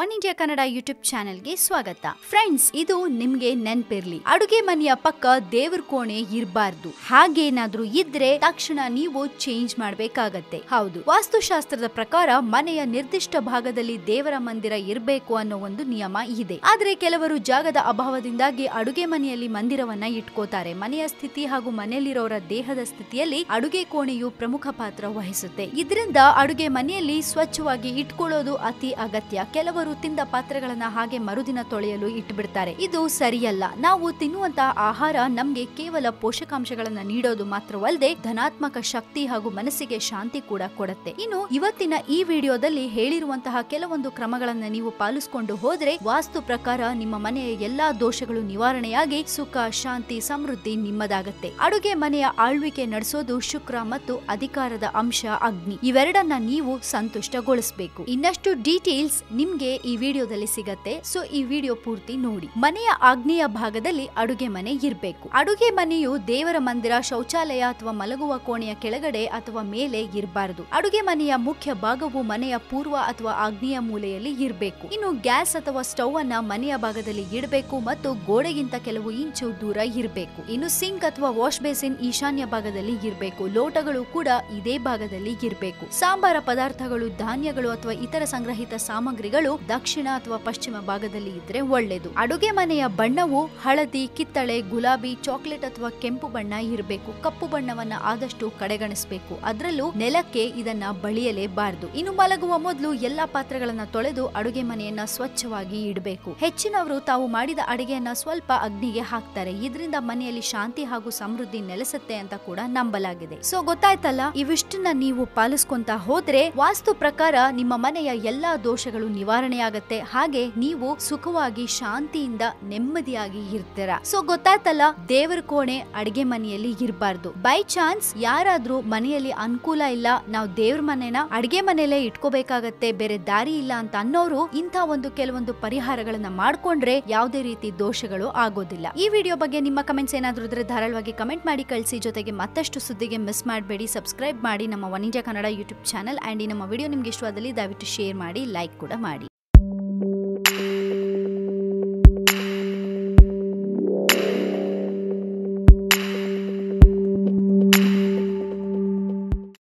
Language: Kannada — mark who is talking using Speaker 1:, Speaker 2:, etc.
Speaker 1: ಒನ್ ಇಂಡಿಯಾ ಕನ್ನಡ ಯೂಟ್ಯೂಬ್ ಚಾನೆಲ್ಗೆ ಸ್ವಾಗತ ಫ್ರೆಂಡ್ಸ್ ಇದು ನಿಮ್ಗೆ ನೆನ್ಪಿರ್ಲಿ ಅಡುಗೆ ಮನೆಯ ಪಕ್ಕ ದೇವ್ರ ಕೋಣೆ ಇರಬಾರ್ದು ಹಾಗೇನಾದ್ರೂ ಇದ್ರೆ ತಕ್ಷಣ ನೀವು ಚೇಂಜ್ ಮಾಡ್ಬೇಕಾಗತ್ತೆ ಹೌದು ವಾಸ್ತುಶಾಸ್ತ್ರದ ಪ್ರಕಾರ ಮನೆಯ ನಿರ್ದಿಷ್ಟ ಭಾಗದಲ್ಲಿ ದೇವರ ಮಂದಿರ ಇರಬೇಕು ಅನ್ನೋ ಒಂದು ನಿಯಮ ಇದೆ ಆದ್ರೆ ಕೆಲವರು ಜಾಗದ ಅಭಾವದಿಂದಾಗಿ ಅಡುಗೆ ಮನೆಯಲ್ಲಿ ಮಂದಿರವನ್ನ ಇಟ್ಕೋತಾರೆ ಮನೆಯ ಸ್ಥಿತಿ ಹಾಗೂ ಮನೆಯಲ್ಲಿರೋರ ದೇಹದ ಸ್ಥಿತಿಯಲ್ಲಿ ಅಡುಗೆ ಕೋಣೆಯು ಪ್ರಮುಖ ಪಾತ್ರ ವಹಿಸುತ್ತೆ ಇದರಿಂದ ಅಡುಗೆ ಮನೆಯಲ್ಲಿ ಸ್ವಚ್ಛವಾಗಿ ಇಟ್ಕೊಳ್ಳೋದು ಅತಿ ಅಗತ್ಯ ಕೆಲವರು ತಿಂದ ಪಾತ್ರೆಗಳನ್ನ ಹಾಗೆ ಮರುದಿನ ತೊಳೆಯಲು ಇಟ್ಬಿಡ್ತಾರೆ ಇದು ಸರಿಯಲ್ಲ ನಾವು ತಿನ್ನುವಂತಹ ಆಹಾರ ನಮ್ಗೆ ಕೇವಲ ಪೋಷಕಾಂಶಗಳನ್ನ ನೀಡೋದು ಮಾತ್ರವಲ್ಲದೆ ಧನಾತ್ಮಕ ಶಕ್ತಿ ಹಾಗೂ ಮನಸ್ಸಿಗೆ ಶಾಂತಿ ಕೂಡ ಕೊಡುತ್ತೆ ಇನ್ನು ಇವತ್ತಿನ ಈ ವಿಡಿಯೋದಲ್ಲಿ ಹೇಳಿರುವಂತಹ ಕೆಲವೊಂದು ಕ್ರಮಗಳನ್ನ ನೀವು ಪಾಲಿಸಿಕೊಂಡು ಹೋದ್ರೆ ವಾಸ್ತು ಪ್ರಕಾರ ನಿಮ್ಮ ಮನೆಯ ಎಲ್ಲಾ ದೋಷಗಳು ನಿವಾರಣೆಯಾಗಿ ಸುಖ ಶಾಂತಿ ಸಮೃದ್ಧಿ ನಿಮ್ಮದಾಗತ್ತೆ ಅಡುಗೆ ಮನೆಯ ಆಳ್ವಿಕೆ ನಡೆಸೋದು ಶುಕ್ರ ಮತ್ತು ಅಧಿಕಾರದ ಅಂಶ ಅಗ್ನಿ ಇವೆರಡನ್ನ ನೀವು ಸಂತುಷ್ಟಗೊಳಿಸಬೇಕು ಇನ್ನಷ್ಟು ಡೀಟೇಲ್ಸ್ ನಿಮ್ಗೆ ಈ ವಿಡಿಯೋದಲ್ಲಿ ಸಿಗತ್ತೆ ಸೊ ಈ ವಿಡಿಯೋ ಪೂರ್ತಿ ನೋಡಿ ಮನೆಯ ಆಗ್ನೇಯ ಭಾಗದಲ್ಲಿ ಅಡುಗೆ ಮನೆ ಇರಬೇಕು ಅಡುಗೆ ಮನೆಯು ದೇವರ ಮಂದಿರ ಶೌಚಾಲಯ ಅಥವಾ ಮಲಗುವ ಕೋಣೆಯ ಕೆಳಗಡೆ ಅಥವಾ ಮೇಲೆ ಇರಬಾರದು ಅಡುಗೆ ಮನೆಯ ಮುಖ್ಯ ಭಾಗವು ಮನೆಯ ಪೂರ್ವ ಅಥವಾ ಆಗ್ನೇಯ ಮೂಲೆಯಲ್ಲಿ ಇರಬೇಕು ಇನ್ನು ಗ್ಯಾಸ್ ಅಥವಾ ಸ್ಟವ್ ಅನ್ನ ಮನೆಯ ಭಾಗದಲ್ಲಿ ಇಡಬೇಕು ಮತ್ತು ಗೋಡೆಗಿಂತ ಕೆಲವು ಇಂಚು ದೂರ ಇರಬೇಕು ಇನ್ನು ಸಿಂಕ್ ಅಥವಾ ವಾಶ್ ಬೇಸಿನ್ ಈಶಾನ್ಯ ಭಾಗದಲ್ಲಿ ಇರಬೇಕು ಲೋಟಗಳು ಕೂಡ ಇದೇ ಭಾಗದಲ್ಲಿ ಇರಬೇಕು ಸಾಂಬಾರ ಪದಾರ್ಥಗಳು ಧಾನ್ಯಗಳು ಅಥವಾ ಇತರ ಸಂಗ್ರಹಿತ ಸಾಮಗ್ರಿಗಳು ದಕ್ಷಿಣ ಅಥವಾ ಪಶ್ಚಿಮ ಭಾಗದಲ್ಲಿ ಇದ್ರೆ ಒಳ್ಳೆಯದು ಅಡುಗೆ ಮನೆಯ ಬಣ್ಣವು ಹಳದಿ ಕಿತ್ತಳೆ ಗುಲಾಬಿ ಚಾಕ್ಲೇಟ್ ಅಥವಾ ಕೆಂಪು ಬಣ್ಣ ಇರಬೇಕು ಕಪ್ಪು ಬಣ್ಣವನ್ನ ಆದಷ್ಟು ಕಡೆಗಣಿಸಬೇಕು ಅದರಲ್ಲೂ ನೆಲಕ್ಕೆ ಇದನ್ನ ಬಳಿಯಲೇಬಾರದು ಇನ್ನು ಮಲಗುವ ಮೊದಲು ಎಲ್ಲಾ ಪಾತ್ರೆಗಳನ್ನ ತೊಳೆದು ಅಡುಗೆ ಮನೆಯನ್ನ ಸ್ವಚ್ಛವಾಗಿ ಇಡಬೇಕು ಹೆಚ್ಚಿನವರು ತಾವು ಮಾಡಿದ ಅಡಿಗೆಯನ್ನ ಸ್ವಲ್ಪ ಅಗ್ನಿಗೆ ಹಾಕ್ತಾರೆ ಇದರಿಂದ ಮನೆಯಲ್ಲಿ ಶಾಂತಿ ಹಾಗೂ ಸಮೃದ್ಧಿ ನೆಲೆಸುತ್ತೆ ಅಂತ ಕೂಡ ನಂಬಲಾಗಿದೆ ಸೊ ಗೊತ್ತಾಯ್ತಲ್ಲ ಇವಿಷ್ಟನ್ನ ನೀವು ಪಾಲಿಸ್ಕೊಂತ ಹೋದ್ರೆ ವಾಸ್ತು ಪ್ರಕಾರ ನಿಮ್ಮ ಮನೆಯ ಎಲ್ಲಾ ದೋಷಗಳು ನಿವಾರಣೆಯಾಗತ್ತೆ ಹಾಗೆ ನೀವು ಸುಖವಾಗಿ ಶಾಂತಿಯಿಂದ ನೆಮ್ಮದಿಯಾಗಿ ಇರ್ತೀರ ಸೊ ಗೊತ್ತಾಯ್ತಲ್ಲ ದೇವರ ಕೋಣೆ ಅಡಿಗೆ ಮನೆಯಲ್ಲಿ ಇರಬಾರ್ದು ಬೈ ಚಾನ್ಸ್ ಯಾರಾದ್ರೂ ಮನೆಯಲ್ಲಿ ಅನುಕೂಲ ಇಲ್ಲ ನಾವು ದೇವ್ರ ಮನೆನ ಅಡಿಗೆ ಮನೆಯಲ್ಲೇ ಇಟ್ಕೋಬೇಕಾಗತ್ತೆ ಬೇರೆ ದಾರಿ ಇಲ್ಲ ಅಂತ ಅನ್ನೋರು ಇಂಥ ಒಂದು ಕೆಲವೊಂದು ಪರಿಹಾರಗಳನ್ನ ಮಾಡ್ಕೊಂಡ್ರೆ ಯಾವುದೇ ರೀತಿ ದೋಷಗಳು ಆಗೋದಿಲ್ಲ ಈ ವಿಡಿಯೋ ಬಗ್ಗೆ ನಿಮ್ಮ ಕಮೆಂಟ್ಸ್ ಏನಾದ್ರೂ ಇದ್ರೆ ಧಾರಾಳವಾಗಿ ಕಮೆಂಟ್ ಮಾಡಿ ಕಳಿಸಿ ಜೊತೆಗೆ ಮತ್ತಷ್ಟು ಸುದ್ದಿಗೆ ಮಿಸ್ ಮಾಡಬೇಡಿ ಸಬ್ಸ್ಕ್ರೈಬ್ ಮಾಡಿ ನಮ್ಮ one India Kannada YouTube channel and ಈ ನಮ್ಮ ವಿಡಿಯೋ ನಿಮ್ಗೆ ಇಷ್ಟವಾದಲ್ಲಿ ದಯವಿಟ್ಟು ಶೇರ್ ಮಾಡಿ ಲೈಕ್ ಕೂಡ ಮಾಡಿ